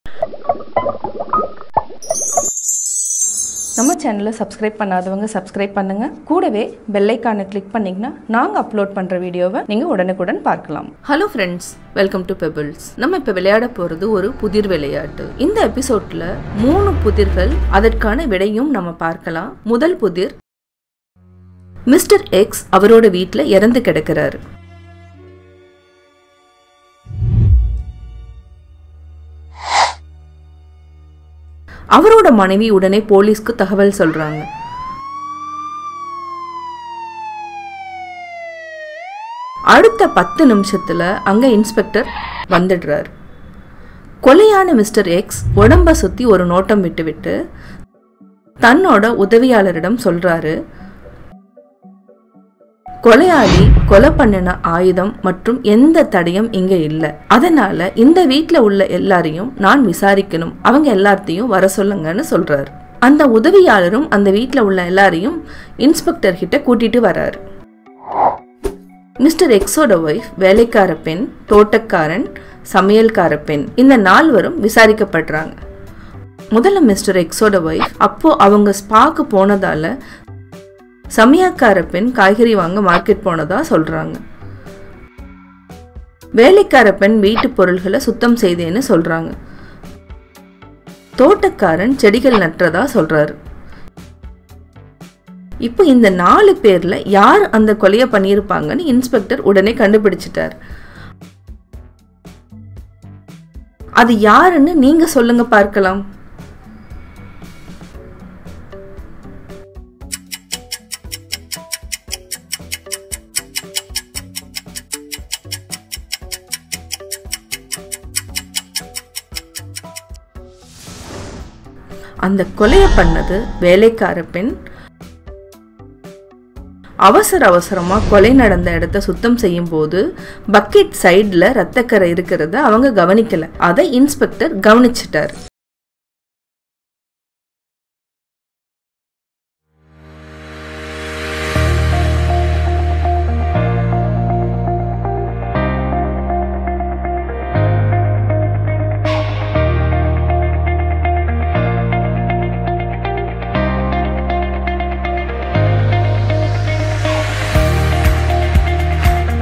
நம்ம சேனலை சப்ஸ்கிரைப் பண்ணாதவங்க சப்ஸ்கிரைப் பண்ணுங்க கூடவே பெல் ஐக்கானை கிளிக் பண்ணிங்கன்னா நாங்கள் அப்லோட் பண்ணுற வீடியோவை நீங்கள் உடனுக்குடன் பார்க்கலாம் hello friends welcome to Pebbles நம்ம இப்போ விளையாட போகிறது ஒரு புதிர் விளையாட்டு இந்த எபிசோட்ல மூணு புதிர்கள் அதற்கான விடையும் நம்ம பார்க்கலாம் முதல் புதிர் மிஸ்டர் எக்ஸ் அவரோட வீட்டில் இறந்து கிடக்கிறாரு அவரோட மனைவி உடனே போலீஸ்க்கு தகவல் சொல்றாங்க அடுத்த பத்து நிமிஷத்துல அங்க இன்ஸ்பெக்டர் வந்துடுறாரு கொலையான மிஸ்டர் எக்ஸ் உடம்ப சுத்தி ஒரு நோட்டம் விட்டுவிட்டு தன்னோட உதவியாளரிடம் சொல்றாரு கொலையாளி கொலை பண்ணின ஆயுதம் மற்றும் எந்த தடையும் இங்க இல்ல அதனால இந்த வீட்ல உள்ள எல்லாரையும் நான் விசாரிக்கணும் அவங்க எல்லாத்தையும் வர சொல்லுங்கன்னு சொல்றாரு அந்த உதவியாளரும் அந்த வீட்ல உள்ள எல்லாரையும் இன்ஸ்பெக்டர் கிட்ட கூட்டிட்டு வராரு மிஸ்டர் எக்ஸோட ஒய்ஃப் வேலைக்கார பெண் தோட்டக்காரன் சமையல்கார பெண் இந்த நால்வரும் விசாரிக்கப்படுறாங்க முதல்ல மிஸ்டர் எக்ஸோட ஒய்ஃப் அப்போ அவங்க ஸ்பாக்கு போனதால சமையக்கார பெண் காய்கறி வாங்க மார்க்கெட் போனதா சொல்றாங்க வேலைக்கார பெண் வீட்டு பொருள்களை சுத்தம் செய்தேன்னு சொல்றாங்க தோட்டக்காரன் செடிகள் நற்றதா சொல்றாரு இப்போ இந்த நாலு பேர்ல யார் அந்த கொலையை பண்ணியிருப்பாங்கன்னு இன்ஸ்பெக்டர் உடனே கண்டுபிடிச்சிட்டார் அது யாருன்னு நீங்க சொல்லுங்க பார்க்கலாம் அந்த கொலையை பண்ணது வேலைக்கார பெண் அவசர அவசரமா கொலை நடந்த இடத்த சுத்தம் செய்யும் போது பக்கெட் சைடுல ரத்தக்கரை இருக்கிறத அவங்க கவனிக்கல அதை இன்ஸ்பெக்டர் கவனிச்சிட்டார்